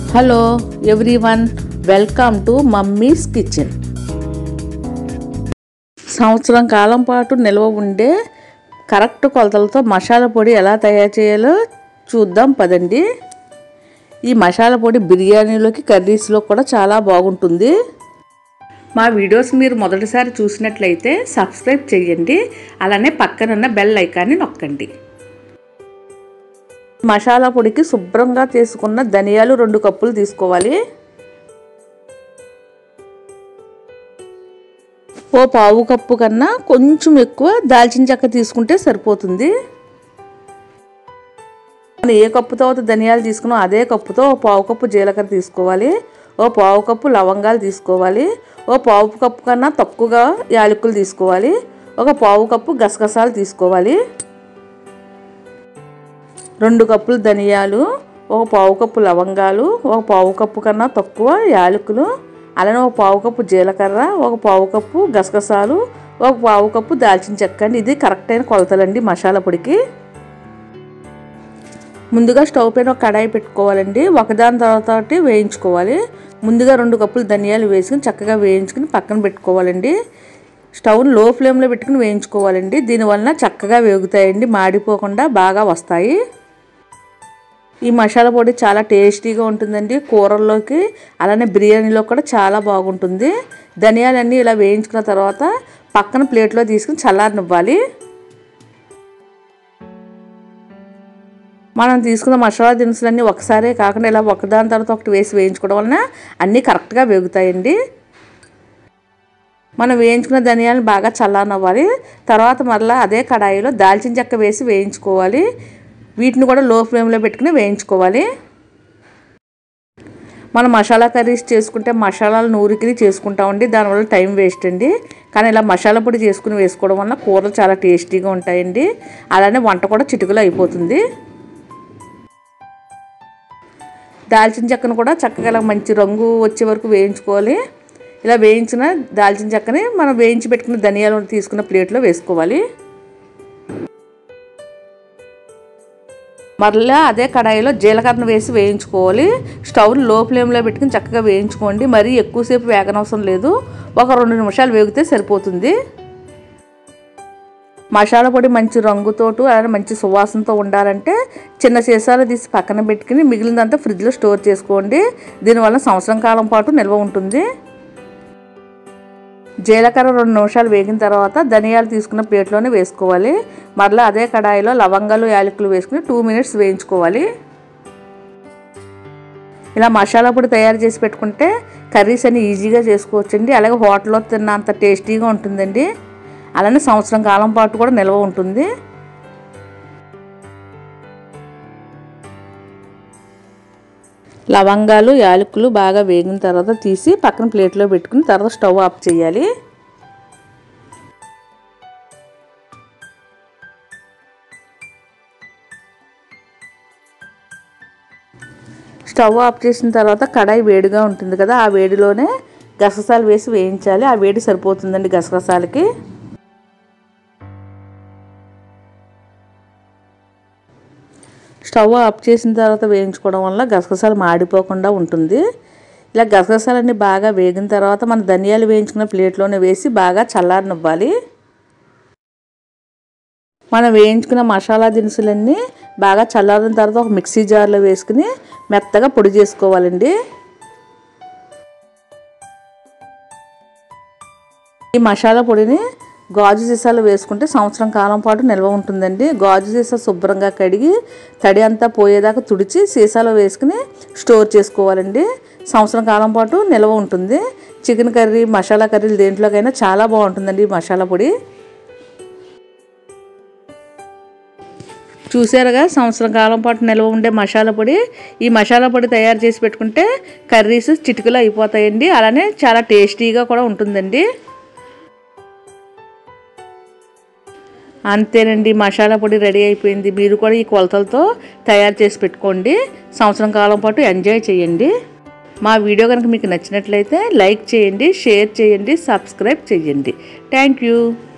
hello everyone welcome to mummy's kitchen సంవత్సరం కాలం పాటు నిల్వ ఉండే కరెక్ట్ కొలతలతో మసాలా పొడి ఎలా తయారు చేయాలో చూద్దాం పదండి ఈ మసాలా పొడి బిర్యానీలోకి కర్రీస్లో కూడా చాలా బాగుంటుంది మా వీడియోస్ మీరు మొదటిసారి చూసినట్లయితే సబ్స్క్రైబ్ చేయండి అలానే పక్కనున్న బెల్ ఐకాన్ని నొక్కండి మసాలా పొడికి శుభ్రంగా తీసుకున్న ధనియాలు రెండు కప్పులు తీసుకోవాలి ఓ పావు కప్పు కన్నా కొంచెం ఎక్కువ దాల్చిన చెక్క తీసుకుంటే సరిపోతుంది మనం ఏ కప్పుతో అయితే ధనియాలు తీసుకున్నాం అదే కప్పుతో ఓ పావు కప్పు జీలకర్ర తీసుకోవాలి ఓ పావు కప్పు లవంగాలు తీసుకోవాలి ఓ పావు కప్పు కన్నా తక్కువగా యాలకులు తీసుకోవాలి ఒక పావు కప్పు గసగసాలు తీసుకోవాలి రెండు కప్పులు ధనియాలు ఒక పావు కప్పు లవంగాలు ఒక పావు కప్పు కన్నా తక్కువ యాలకులు అలానే ఒక పావు కప్పు జీలకర్ర ఒక పావు కప్పు గసగసాలు ఒక పావు కప్పు దాల్చిన చెక్క అండి ఇది కరెక్ట్ అయిన కొలతలండి మసాలా పొడికి ముందుగా స్టవ్ పైన ఒక కడాయి పెట్టుకోవాలండి ఒకదాని తర్వాత వేయించుకోవాలి ముందుగా రెండు కప్పులు ధనియాలు వేసుకుని చక్కగా వేయించుకుని పక్కన పెట్టుకోవాలండి స్టవ్ని లో ఫ్లేమ్లో పెట్టుకుని వేయించుకోవాలండి దీనివల్ల చక్కగా వేగుతాయండి మాడిపోకుండా బాగా వస్తాయి ఈ మసాలా పొడి చాలా టేస్టీగా ఉంటుందండి కూరల్లోకి అలానే బిర్యానీలో కూడా చాలా బాగుంటుంది ధనియాలన్నీ ఇలా వేయించుకున్న తర్వాత పక్కన ప్లేట్లో తీసుకుని చల్లారనివ్వాలి మనం తీసుకున్న మసాలా దినుసులన్నీ ఒకసారే కాకుండా ఇలా ఒకదాని తర్వాత ఒకటి వేసి వేయించుకోవడం వలన అన్నీ కరెక్ట్గా వేగుతాయండి మనం వేయించుకున్న ధనియాలను బాగా చల్లనవ్వాలి తర్వాత మరలా అదే కడాయిలో దాల్చిన చెక్క వేసి వేయించుకోవాలి వీటిని కూడా లో ఫ్లేమ్లో పెట్టుకుని వేయించుకోవాలి మనం మసాలా కర్రీస్ చేసుకుంటే మసాలాలు నూరికి చేసుకుంటామండి దానివల్ల టైం వేస్ట్ అండి కానీ ఇలా మసాలా పొడి చేసుకుని వేసుకోవడం వల్ల కూరలు చాలా టేస్టీగా ఉంటాయండి అలానే వంట కూడా చిటుకులో అయిపోతుంది దాల్చిన చెక్కను కూడా చక్కగా ఇలా మంచి రంగు వచ్చే వరకు వేయించుకోవాలి ఇలా వేయించిన దాల్చిన చెక్కని మనం వేయించి పెట్టుకున్న ధనియాలు తీసుకున్న ప్లేట్లో వేసుకోవాలి మరలా అదే కడాయిలో జీలకర్రను వేసి వేయించుకోవాలి స్టవ్ని లో ఫ్లేమ్లో పెట్టుకుని చక్కగా వేయించుకోండి మరీ ఎక్కువసేపు వేగనవసరం లేదు ఒక రెండు నిమిషాలు వేగితే సరిపోతుంది మసాలా పొడి మంచి రంగుతోటు అలానే మంచి సువాసనతో ఉండాలంటే చిన్న సీసాలు తీసి పక్కన పెట్టుకుని మిగిలినంతా ఫ్రిడ్జ్లో స్టోర్ చేసుకోండి దీనివల్ల సంవత్సరం కాలం పాటు నిల్వ ఉంటుంది జీలకర్ర రెండు నిమిషాలు వేగిన తర్వాత ధనియాలు తీసుకున్న ప్లేట్లోనే వేసుకోవాలి మరలా అదే కడాయిలో లవంగాలు యాలకులు వేసుకుని టూ మినిట్స్ వేయించుకోవాలి ఇలా మసాలా పొడి తయారు చేసి పెట్టుకుంటే కర్రీస్ అన్ని ఈజీగా చేసుకోవచ్చండి అలాగే హోటల్లో తిన్నంత టేస్టీగా ఉంటుందండి అలానే సంవత్సరం కాలం పాటు కూడా నిల్వ ఉంటుంది లవంగాలు యాలకులు బాగా వేగిన తర్వాత తీసి పక్కన ప్లేట్లో పెట్టుకుని తర్వాత స్టవ్ ఆఫ్ చేయాలి స్టవ్ ఆఫ్ చేసిన తర్వాత కడాయి వేడిగా ఉంటుంది కదా ఆ వేడిలోనే గసగసాలు వేసి వేయించాలి ఆ వేడి సరిపోతుందండి గసగసాలకి స్టవ్ ఆఫ్ చేసిన తర్వాత వేయించుకోవడం వల్ల గసగసాలు మాడిపోకుండా ఉంటుంది ఇలా గసగసాలన్నీ బాగా వేగిన తర్వాత మన ధనియాలు వేయించుకున్న ప్లేట్లోనే వేసి బాగా చల్లారనివ్వాలి మనం వేయించుకున్న మసాలా దినుసులన్నీ బాగా చల్లారిన తర్వాత ఒక మిక్సీ జార్లో వేసుకుని మెత్తగా పొడి చేసుకోవాలండి ఈ మసాలా పొడిని గాజు సీసాలో వేసుకుంటే సంవత్సరం కాలం పాటు నిల్వ ఉంటుందండి గాజు సీసా శుభ్రంగా కడిగి తడి అంతా పోయేదాకా తుడిచి సీసాలో వేసుకుని స్టోర్ చేసుకోవాలండి సంవత్సరం కాలం పాటు నిల్వ ఉంటుంది చికెన్ కర్రీ మసాలా కర్రీలు దేంట్లోకైనా చాలా బాగుంటుందండి ఈ మసాలా పొడి చూసారుగా సంవత్సరం కాలం పాటు నిల్వ ఉండే మసాలా పొడి ఈ మసాలా పొడి తయారు చేసి పెట్టుకుంటే కర్రీస్ చిటికలు అయిపోతాయండి అలానే చాలా టేస్టీగా కూడా ఉంటుందండి అంతేనండి మసాలా పొడి రెడీ అయిపోయింది మీరు కూడా ఈ కొలతలతో తయారు చేసి పెట్టుకోండి సంవత్సరం కాలం పాటు ఎంజాయ్ చేయండి మా వీడియో కనుక మీకు నచ్చినట్లయితే లైక్ చేయండి షేర్ చేయండి సబ్స్క్రైబ్ చేయండి థ్యాంక్ యూ